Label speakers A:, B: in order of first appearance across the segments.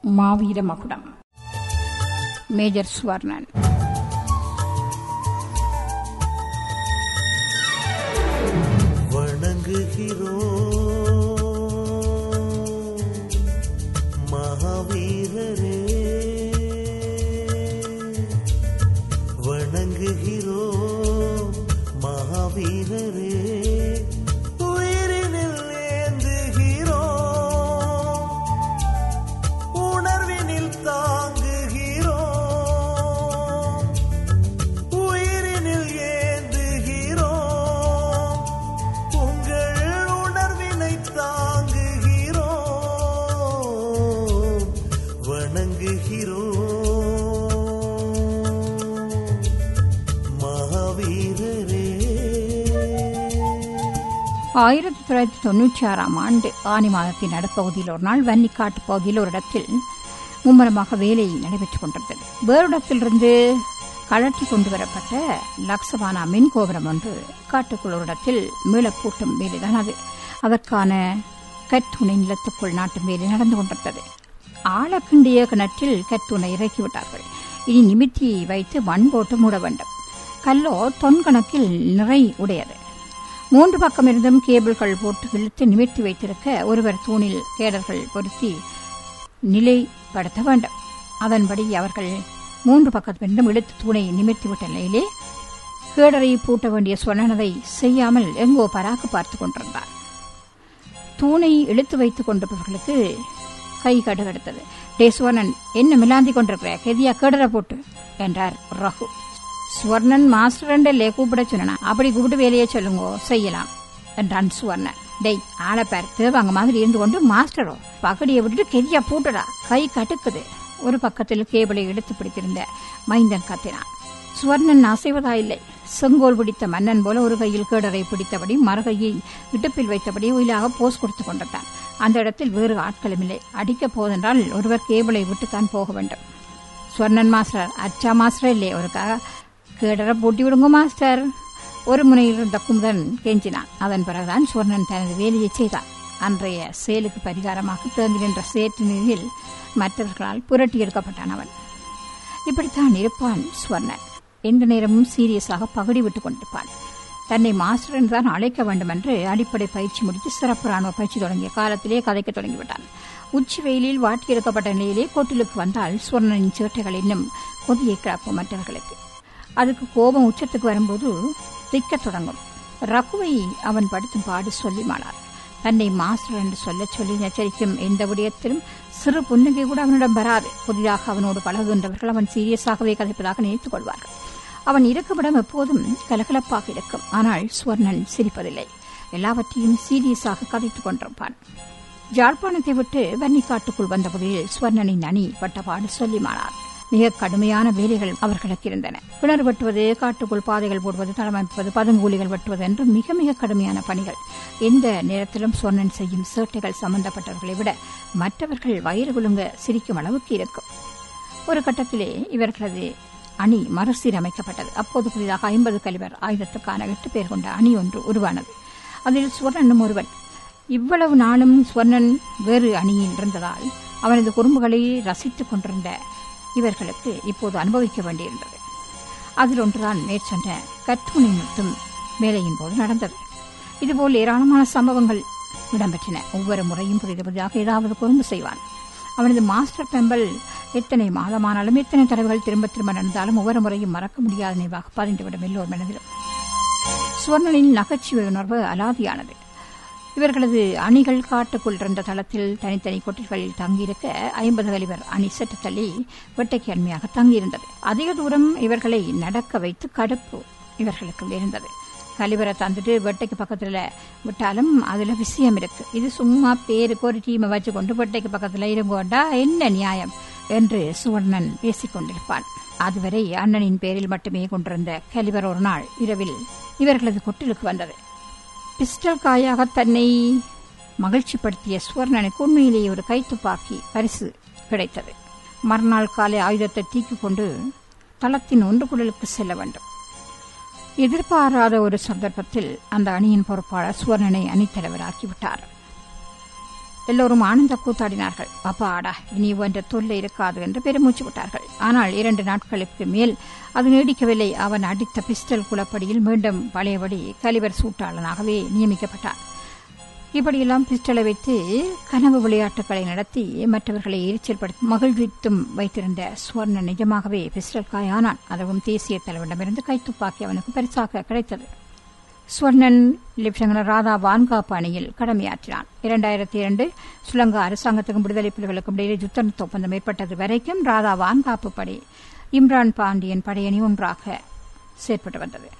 A: மாவீர மகுடம் மேஜர் சுவர்ணன்
B: வணங்குகிறோம் மகாவீரரே வணங்குகிறோம் மகாவீரரே உயிரினில் ஏந்துகிறோம் உணர்வினில் தாங்குகிறோம் உயிரினில் ஏந்துகிறோம் உங்கள் உணர்வினை தாங்குகிறோம் வணங்குகிறோம் மகாவீரரே
A: ஆயிரத்தி தொள்ளாயிரத்தி தொன்னூற்றி ஆறாம் ஆண்டு ஆனி மாதத்தின் நடுப்பகுதியில் ஒரு நாள் வன்னிக்காட்டு பகுதியில் ஒரு இடத்தில் மும்மரமாக வேலை நடைபெற்றுக் கொண்டிருந்தது வேறிடத்திலிருந்து கழட்டி கொண்டு வரப்பட்ட லக்ஸபானா மின் கோபுரம் ஒன்று காட்டுக்குள் ஒரு இடத்தில் மீளப்பூட்டும் வேலைதான் அது அதற்கான கற்றுணை நிலத்துக்குள் நாட்டும் வேலை நடந்து கொண்டிருந்தது ஆழக்கிண்டிய கிணற்றில் கற்றுணை இறக்கிவிட்டார்கள் இனி நிமித்தி வைத்து மண் போட்டு மூட வேண்டும் கல்லோ தொன் கணக்கில் நிறை உடையது மூன்று பக்கம் இருந்தும் கேபிள்கள் போட்டு இழுத்து நிமிர்த்தி வைத்திருக்க ஒருவர் தூணில் கேடர்கள் பொருத்தி நிலைப்படுத்த வேண்டும் அதன்படி அவர்கள் மூன்று பக்கத்திலிருந்தும் இழுத்து தூணை நிமிர்த்திவிட்ட நிலையிலே கேடரை பூட்ட வேண்டிய சொன்னதை செய்யாமல் எங்கோ பராக்கு பார்த்துக் கொண்டிருந்தார் தூணை இழுத்து வைத்துக் கொண்டிருப்பவர்களுக்கு கை கடுகெடுத்தது டே சுவர்ணன் என்ன மிலாந்தி கொண்டிருக்கிற கெதியா கேடரை போட்டு என்றார் ரகு சுவர்ணன் மாஸ்டர் கூப்பிட சொன்னா அப்படி கூப்பிட்டு வேலையை சொல்லுங்க செய்யலாம் என்றான் சுவர்ணன் டேய் ஆளை பேர் தேவாங்க மாதிரி இருந்து கொண்டு மாஸ்டரோ பகடியை விட்டுட்டு கெதியா பூட்டடா கை கட்டுக்குது ஒரு பக்கத்தில் கேபிளை இழுத்து பிடித்திருந்த மைந்தன் கத்தினான் சுவர்ணன் அசைவதா இல்லை செங்கோல் பிடித்த மன்னன் போல ஒரு கையில் கேடரை பிடித்தபடி மறுகையை இடுப்பில் வைத்தபடி உயிலாக போஸ் கொடுத்து கொண்டிருந்தான் அந்த இடத்தில் வேறு ஆட்களும் இல்லை அடிக்கப் போவதென்றால் ஒருவர் கேபிளை விட்டுத்தான் போக வேண்டும் சுவர்ணன் மாஸ்டர் அச்சா மாஸ்டர் இல்லை ஒருக்காக கேடரை பூட்டி விடுங்க மாஸ்டர் ஒரு முனையில் இருந்த குமுதன் கெஞ்சினான் அதன் பிறகுதான் சுவர்ணன் தனது வேலையை செய்தான் அன்றைய செயலுக்கு பரிகாரமாக தேங்கி நின்ற சேற்று நீரில் மற்றவர்களால் புரட்டி எடுக்கப்பட்டான் அவன் இப்படித்தான் இருப்பான் சுவர்ணன் எந்த நேரமும் சீரியஸாக பகடி விட்டுக் கொண்டிருப்பான் தன்னை மாஸ்டர் என்றுதான் அழைக்க வேண்டும் என்று அடிப்படை பயிற்சி முடித்து சிறப்பு ராணுவ பயிற்சி தொடங்கிய காலத்திலே கதைக்க தொடங்கிவிட்டான் உச்சி வெயிலில் வாட்டியெடுக்கப்பட்ட நிலையிலே கோட்டிலுக்கு வந்தால் சுவர்ணனின் சேட்டைகள் இன்னும் கொதியை கிளப்பும் மற்றவர்களுக்கு அதுக்கு கோபம் உச்சத்துக்கு வரும்போது திக்கத் தொடங்கும் ரகுவை அவன் படுத்தும் பாடு சொல்லி மாளார் தன்னை மாஸ்டர் என்று சொல்லச் சொல்லி எச்சரிக்கும் எந்த விடயத்திலும் சிறு புன்னகை கூட அவனிடம் வராது புதிதாக அவனோடு பழகுகின்றவர்கள் அவன் சீரியஸாகவே கதைப்பதாக நினைத்துக் கொள்வார்கள் அவன் இருக்குமிடம் எப்போதும் கலகலப்பாக இருக்கும் ஆனால் சுவர்ணன் சிரிப்பதில்லை எல்லாவற்றையும் சீரியஸாக கதைத்துக் கொண்டிருப்பான் ஜாழ்ப்பாணத்தை விட்டு வன்னிக்காட்டுக்குள் வந்த புதியில் சுவர்ணனின் அணி பட்டபாடு சொல்லி மாளார் மிக கடுமையான வேலைகள் அவர்களுக்கு இருந்தன கிணறு வெட்டுவது காட்டுக்குள் பாதைகள் போடுவது தளமமைப்பது பதுங்கூலிகள் வெட்டுவது என்று மிக மிக கடுமையான பணிகள் எந்த நேரத்திலும் சொன்னன் செய்யும் சேட்டைகள் சம்பந்தப்பட்டவர்களை விட மற்றவர்கள் வயிறு குலுங்க சிரிக்கும் அளவுக்கு இருக்கும் ஒரு கட்டத்திலே இவர்களது அணி மறுசீரமைக்கப்பட்டது அப்போது புதிதாக ஐம்பது கலிவர் ஆயுதத்துக்கான எட்டு பேர் கொண்ட அணி ஒன்று உருவானது அதில் சுவர்ணனும் ஒருவன் இவ்வளவு நாளும் சுவர்ணன் வேறு அணியில் இருந்ததால் அவனது குறும்புகளை ரசித்துக் கொண்டிருந்த இவர்களுக்கு இப்போது அனுபவிக்க வேண்டியிருந்தது அதில் ஒன்றுதான் மேற்சொன்ற கற்றுணை நிறுத்தும் வேலையின் போது நடந்தது இதுபோல் ஏராளமான சம்பவங்கள் இடம்பெற்றன ஒவ்வொரு முறையும் புதிது புதிதாக ஏதாவது குறும்பு செய்வான் அவனது மாஸ்டர் பெம்பல் எத்தனை மாதமானாலும் எத்தனை தடவைகள் திரும்ப திரும்ப நடந்தாலும் ஒவ்வொரு முறையும் மறக்க முடியாத நினைவாக பதிந்துவிடும் எல்லோர் மனதிலும் சுவர்ணனின் நகைச்சுவை உணர்வு அலாதியானது இவர்களது அணிகள் காட்டுக்குள் இருந்த தளத்தில் தனித்தனி கொட்டில்களில் தங்கியிருக்க ஐம்பது கலிவர் அணி சற்று தள்ளி வெட்டைக்கு அண்மையாக தங்கியிருந்தது அதிக தூரம் இவர்களை நடக்க வைத்து கடுப்பு இவர்களுக்கு இருந்தது கலிவரை தந்துட்டு வெட்டைக்கு பக்கத்துல விட்டாலும் அதுல விஷயம் இருக்கு இது சும்மா பேருக்கு ஒரு டீமை வச்சு கொண்டு வெட்டைக்கு பக்கத்துல இருங்கோண்டா என்ன நியாயம் என்று சுவர்ணன் பேசிக் கொண்டிருப்பான் அதுவரை அண்ணனின் பேரில் மட்டுமே கொண்டிருந்த கலிவர் ஒரு நாள் இரவில் இவர்களது கொட்டிலுக்கு வந்தது பிஸ்டல் காயாக தன்னை மகிழ்ச்சிப்படுத்திய சுவர்ணனுக்கு உண்மையிலேயே ஒரு கைத்துப்பாக்கி பரிசு கிடைத்தது மறுநாள் காலை ஆயுதத்தை தீக்கிக் கொண்டு தளத்தின் ஒன்று குழலுக்கு செல்ல வேண்டும் எதிர்பாராத ஒரு சந்தர்ப்பத்தில் அந்த அணியின் பொறுப்பாளர் சுவர்ணனை அணித்தலைவராக்கிவிட்டார் எல்லோரும் ஆனந்த கூத்தாடினார்கள் அப்பாடா இனி ஒன்ற தொல்லை இருக்காது என்று பெருமூச்சு விட்டார்கள் ஆனால் இரண்டு நாட்களுக்கு மேல் அது நீடிக்கவில்லை அவன் அடித்த பிஸ்டல் குளப்படியில் மீண்டும் பழையபடி கலிவர் சூட்டாளனாகவே நியமிக்கப்பட்டான் இப்படியெல்லாம் பிஸ்டலை வைத்து கனவு விளையாட்டுகளை நடத்தி மற்றவர்களை எரிச்சல்படுத்தி மகிழ்வித்தும் வைத்திருந்த சுவர்ண நிஜமாகவே பிஸ்டல் காயானான் அதுவும் தேசிய தலைவரிடமிருந்து கைத்துப்பாக்கி அவனுக்கு பரிசாக கிடைத்தது சுவர்ணன் லெப்டினன்ட் ராதா வான்காப்பு அணியில் கடமையாற்றினான் இரண்டாயிரத்தி இரண்டு சுலங்கா அரசாங்கத்துக்கும் விடுதலை புலிகளுக்கும் இடையே யுத்த நிறுத்த ஒப்பந்தம் ஏற்பட்டது வரைக்கும் ராதா வான்காப்பு படை இம்ரான் பாண்டியன் படையணி ஒன்றாக செயற்பட்டு வந்தது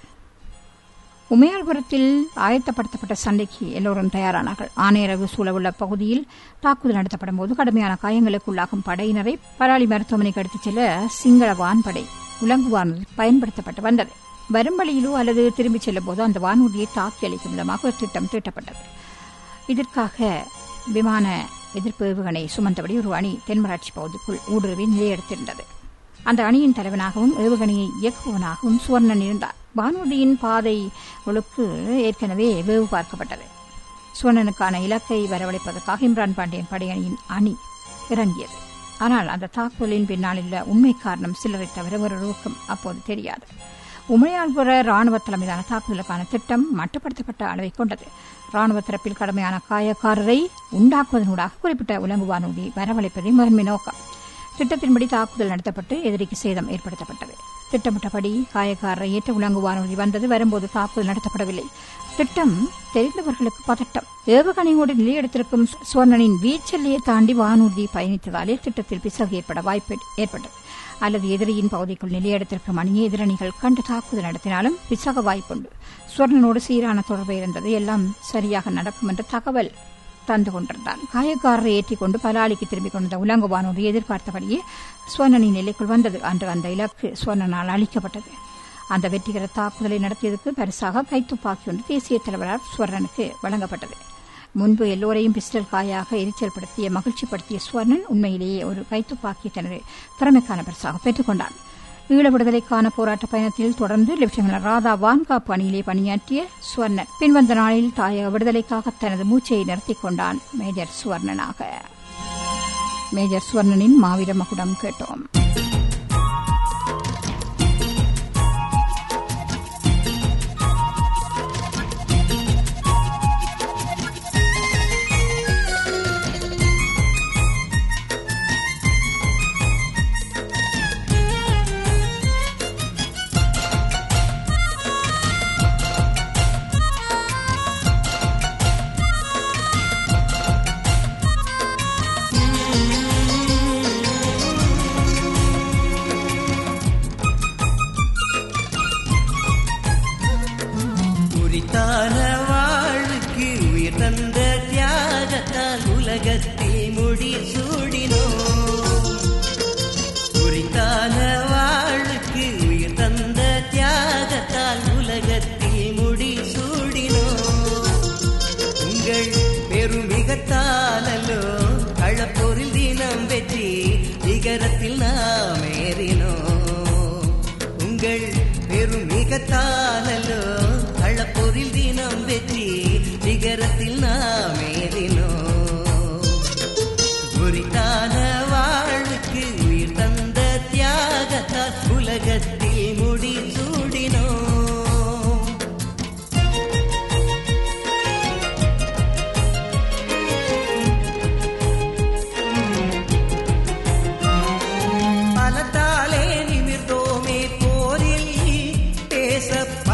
A: உமையாள்புரத்தில் ஆயத்தப்படுத்தப்பட்ட சண்டைக்கு எல்லோரும் தயாரானார்கள் ஆணையரவு சூழவுள்ள பகுதியில் தாக்குதல் நடத்தப்படும் போது கடுமையான காயங்களுக்குள்ளாகும் படையினரை பராளி மருத்துவமனைக்கு எடுத்துச் செல்ல சிங்கள வான்படை உலங்கு வானூர்தி பயன்படுத்தப்பட்டு வந்தது வரும் வழியிலோ அல்லது திரும்பிச் செல்லும் போது அந்த வானூர்தியை தாக்கி அளிக்கும் விதமாக ஒரு திட்டம் தீட்டப்பட்டது இதற்காக விமான எதிர்ப்பு ஏவுகணை சுமந்தபடி ஒரு அணி தென்மராட்சி பகுதிக்குள் ஊடுருவி நிலையெடுத்திருந்தது அந்த அணியின் தலைவனாகவும் ஏவுகணையை இயக்குபவனாகவும் சுவர்ணன் இருந்தார் வானூர்தியின் பாதை ஒழுக்கு ஏற்கனவே வேவு பார்க்கப்பட்டது சுவர்ணனுக்கான இலக்கை வரவழைப்பதற்காக இம்ரான் பாண்டியன் படையணியின் அணி இறங்கியது ஆனால் அந்த தாக்குதலின் பின்னால் உள்ள உண்மை காரணம் சிலரை தவிர ஒருவருக்கும் அப்போது தெரியாது உமையாள்புர ராணுவ தலைமையிலான தாக்குதலுக்கான திட்டம் மட்டுப்படுத்தப்பட்ட அளவை கொண்டது ராணுவ தரப்பில் கடுமையான காயக்காரரை உண்டாக்குவதனூடாக குறிப்பிட்ட உலங்கு வானூர்தி வரவழைப்பதே முதன்மை நோக்கம் திட்டத்தின்படி தாக்குதல் நடத்தப்பட்டு எதிரிக்கு சேதம் ஏற்படுத்தப்பட்டது திட்டமிட்டபடி காயக்காரரை ஏற்ற உலங்கு வானூர்தி வந்தது வரும்போது தாக்குதல் நடத்தப்படவில்லை திட்டம் தெரிந்தவர்களுக்கு பதட்டம் ஏவுகணையோடு நிலையெடுத்திருக்கும் சுவர்ணனின் வீச்செல்லையை தாண்டி வானூர்தி பயணித்ததாலே திட்டத்தில் பிசகு ஏற்பட வாய்ப்பு ஏற்பட்டது அல்லது எதிரியின் பகுதிக்குள் நிலையெடுத்திருக்கும் அணியை எதிரணிகள் கண்டு தாக்குதல் நடத்தினாலும் பிசக வாய்ப்புண்டு சுவர்ணனோடு சீரான தொடர்பு இருந்தது எல்லாம் சரியாக நடக்கும் என்ற தகவல் தந்து கொண்டிருந்தான் காயக்காரரை ஏற்றிக் கொண்டு பலாலிக்கு திரும்பிக் கொண்ட உலங்கு வானூர்தி எதிர்பார்த்தபடியே சுவர்ணனின் நிலைக்குள் வந்தது அன்று அந்த இலக்கு சுவர்ணனால் அளிக்கப்பட்டது அந்த வெற்றிகர தாக்குதலை நடத்தியதற்கு பரிசாக கைத்துப்பாக்கி ஒன்று தேசிய தலைவரால் சுவர்ணனுக்கு வழங்கப்பட்டது முன்பு எல்லோரையும் பிஸ்டல் காயாக எரிச்சல்படுத்திய மகிழ்ச்சிப்படுத்திய சுவர்ணன் உண்மையிலேயே ஒரு கைத்துப்பாக்கி தனது திறமைக்கான பரிசாக பெற்றுக் கொண்டான் ஈழ விடுதலைக்கான போராட்ட பயணத்தில் தொடர்ந்து லெப்டினன்ட் ராதா வான்காப்பு அணியிலே பணியாற்றிய சுவர்ணன் பின்வந்த நாளில் தாயக விடுதலைக்காக தனது மூச்சையை நிறுத்திக் கொண்டான் மேஜர் சுவர்ணனாக மேஜர் சுவர்ணனின் மாவீர மகுடம் கேட்டோம்
C: உரித்தான வாழ்வுக்கு உயிர் தந்த தியாகத்தால் உலகத்தில் முடி சூடினோம் உரித்தான வாழ்வுக்கு உயிர் தந்த தியாகத்தால் உலகத்தில் முடி சூடினோம் உங்கள் பெருமிகத்தாலோ களப்போரில் தினம் வெற்றி நிகரத்தில் நாம் ஏறினோம் உங்கள் பெருமிகத்தாலோ களப்போரில் தினம் வெற்றி நிகரத்தில் நாம் ஏறினோம் உரித்தான வாழ்வுக்கு உயிர் தந்த தியாகத்தால் உலகத்தில் முடி சூடினோம் பலத்தாலே நிமிர்ந்தோமே போரில் பேச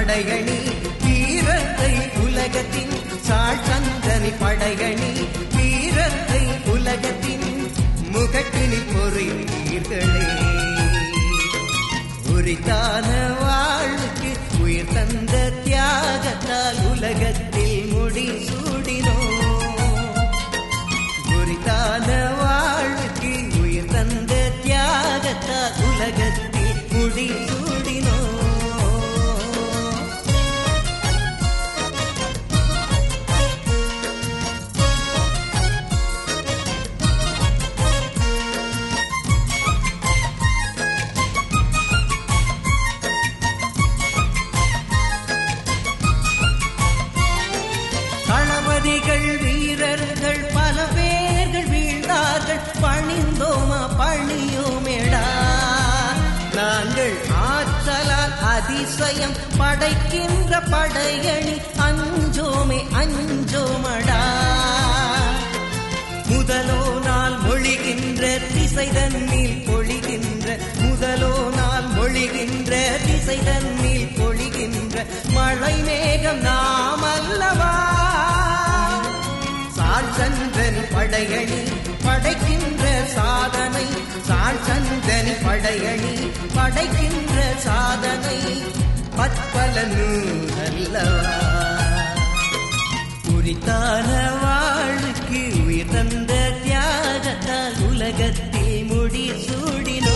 C: படையணி வீரத்தை உலகத்தின் சாழ்சந்தனி படையணி வீரத்தை உலகத்தின் முகட்டினில் பொறியீர்களே உரித்தான வாழ்வுக்கு உயிர் தந்த தியாகத்தால் உலகத்தில் முடி சூடினோம் உரித்தான வாழ்வுக்கு உயிர் தந்த தியாகத்தால் உலகத்தில் முடி சூடினோம் தளபதிகள் வீரர்கள் பல பேர்கள் வீழ்ந்தார்கள் பணிந்தோமா பணியோமேடா நாங்கள் ஆற்றலால் அதிசயம் படைக்கின்ற படையணி அஞ்சோமே அஞ்சோமடா முதலோ நாள் மொழிகின்ற திசை தன்னில் பொழிகின்ற முதலோ நாள் மொழிகின்ற திசை தன்னில் பொழிகின்ற மழை மேகம் நாம் அல்லவா சால் சந்தனி படையணி படைக்கின்ற சாதனை சால் சந்தனி படையணி படைக்கின்ற சாதனை பற்பல நூலல்லவா உரித்தான வாழ்வுக்கு உயிர் தந்த தியாகத்தால் உலகத்தில் முடி சூடினோ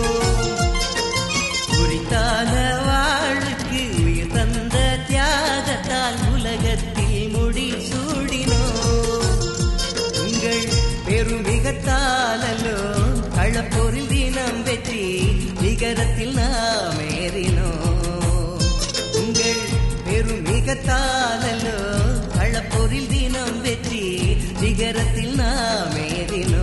C: உரித்தான வாழ்வுக்கு உயிர் தந்த தியாகத்தால் உலகத்தில் முடி சூடினோ உங்கள் பெருமிகத்தாலோ களப்போரில் தினம் வெற்றி நிகரத்தில் நாம் ஏறினோம் உங்கள் பெருமிகத்தாலோ களப்போரில் தினம் வெற்றி நிகரத்தில் நாம் ஏறினோம்